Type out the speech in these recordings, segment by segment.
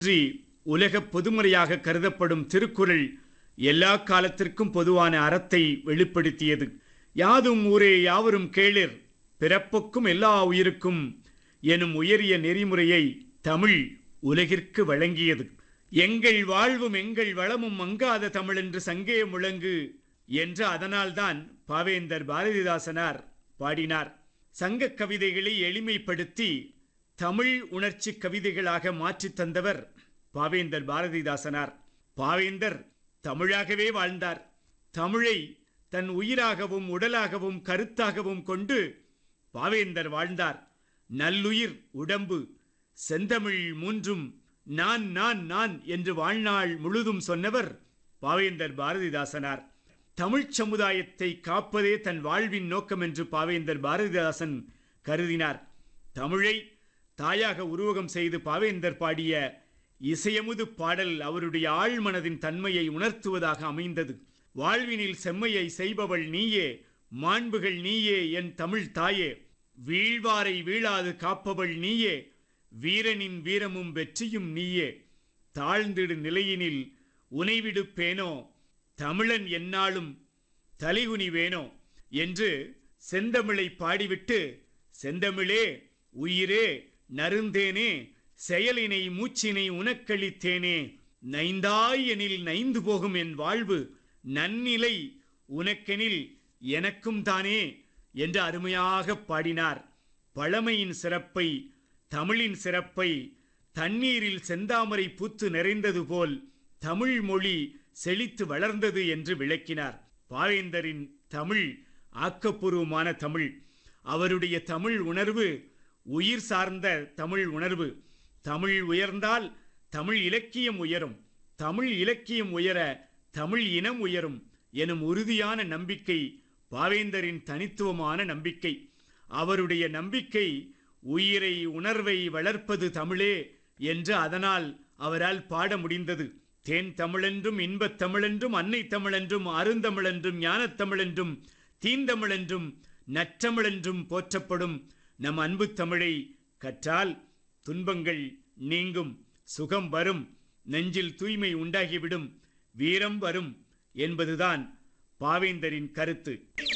இன்றி உலகப் பொதுமறையாக கருதப்படும் திருக்குறள் எல்லா காலத்திற்கும் பொதுவான அறத்தை வெளிப்படுத்தியது யாதும் ஊரே யாவரும் கேளிர் பிறப்புக்கும் எல்லா உயிருக்கும் எனும் உயரிய நெறிமுறையை தமிழ் உலகிற்கு வழங்கியது எங்கள் வாழ்வும் எங்கள் வளமும் மங்காத தமிழ் என்று சங்கே முழங்கு என்று அதனால்தான் பாவேந்தர் பாரதிதாசனார் பாடினார் சங்க கவிதைகளை எளிமைப்படுத்தி தமிழ் உணர்ச்சி கவிதைகளாக மாற்றித் தந்தவர் பாவேந்தர் பாரதிதாசனார் பாவேந்தர் தமிழாகவே வாழ்ந்தார் தமிழை தன் உயிராகவும் உடலாகவும் கருத்தாகவும் கொண்டு பாவேந்தர் வாழ்ந்தார் நல்லுயிர் உடம்பு செந்தமிழ் மூன்றும் நான் நான் நான் என்று வாழ்நாள் முழுதும் சொன்னவர் பாவேந்தர் பாரதிதாசனார் தமிழ்ச் சமுதாயத்தை காப்பதே தன் வாழ்வின் நோக்கம் என்று பாவேந்தர் பாரதிதாசன் கருதினார் தமிழை தாயாக உருவகம் செய்து பாவேந்தர் பாடிய இசையமுது பாடல் அவருடைய ஆழ்மனதின் தன்மையை உணர்த்துவதாக அமைந்தது வாழ்வினில் செம்மையை செய்பவள் நீயே மாண்புகள் நீயே என் தமிழ் தாயே வீழ்வாரை வீழாது காப்பவள் நீயே வீரனின் வீரமும் வெற்றியும் நீயே தாழ்ந்திடு நிலையினில் உனைவிடுப்பேனோ தமிழன் என்னாலும் தலைகுனிவேனோ என்று செந்தமிழை பாடிவிட்டு செந்தமிழே உயிரே நருந்தேனே செயலினை மூச்சினை உனக்களித்தேனே நைந்தாய் எனில் நைந்து போகும் என் வாழ்வு நன்னிலை உனக்கெனில் எனக்கும் தானே என்று அருமையாக பாடினார் பழமையின் சிறப்பை தமிழின் சிறப்பை தண்ணீரில் செந்தாமரை பூத்து நிறைந்தது போல் தமிழ் மொழி செழித்து வளர்ந்தது என்று விளக்கினார் பாவேந்தரின் தமிழ் ஆக்கப்பூர்வமான தமிழ் அவருடைய தமிழ் உணர்வு உயிர் சார்ந்த தமிழ் உணர்வு தமிழ் உயர்ந்தால் தமிழ் இலக்கியம் உயரும் தமிழ் இலக்கியம் உயர தமிழ் இனம் உயரும் எனும் உறுதியான நம்பிக்கை பாவேந்தரின் தனித்துவமான நம்பிக்கை அவருடைய நம்பிக்கை உயிரை உணர்வை வளர்ப்பது தமிழே என்று அதனால் அவரால் பாட முடிந்தது தேன் தமிழென்றும் இன்பத் தமிழென்றும் அன்னை தமிழென்றும் அருந்தமிழென்றும் ஞானத் தமிழென்றும் தீந்தமிழென்றும் நற்றமிழென்றும் போற்றப்படும் நம் அன்பு தமிழை கற்றால் துன்பங்கள் நீங்கும் சுகம் வரும் நெஞ்சில் தூய்மை உண்டாகிவிடும் வீரம் வரும் என்பதுதான் பாவேந்தரின் கருத்து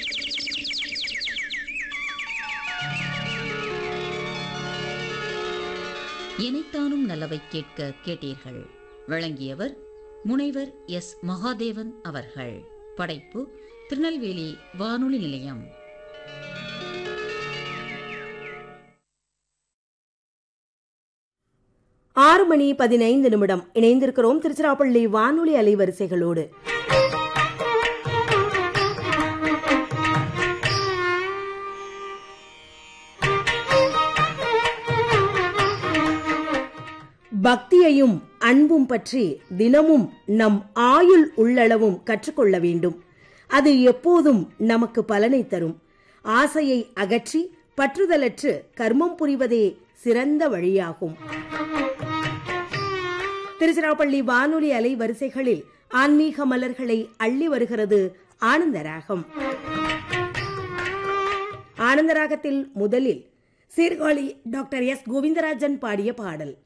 இணைத்தானும் நல்லவை கேட்க கேட்டீர்கள் வழங்கியவர் முனைவர் எஸ் மகாதேவன் அவர்கள் படைப்பு திருநெல்வேலி வானொலி நிலையம் ஆறு மணி பதினைந்து நிமிடம் இணைந்திருக்கிறோம் திருச்சிராப்பள்ளி வானொலி அலைவரிசைகளோடு பக்தியையும் அன்பும் பற்றி தினமும் நம் ஆயுள் உள்ளளவும் கற்றுக்கொள்ள வேண்டும் அது எப்போதும் நமக்கு பலனை தரும் ஆசையை அகற்றி பற்றுதலற்று கர்மம் புரிவதே சிறந்த வழியாகும் திருச்சிராப்பள்ளி வானொலி அலை வரிசைகளில் ஆன்மீக மலர்களை அள்ளி வருகிறது ஆனந்தராகம் ஆனந்தராகத்தில் முதலில் சீர்காழி டாக்டர் எஸ் கோவிந்தராஜன் பாடிய பாடல்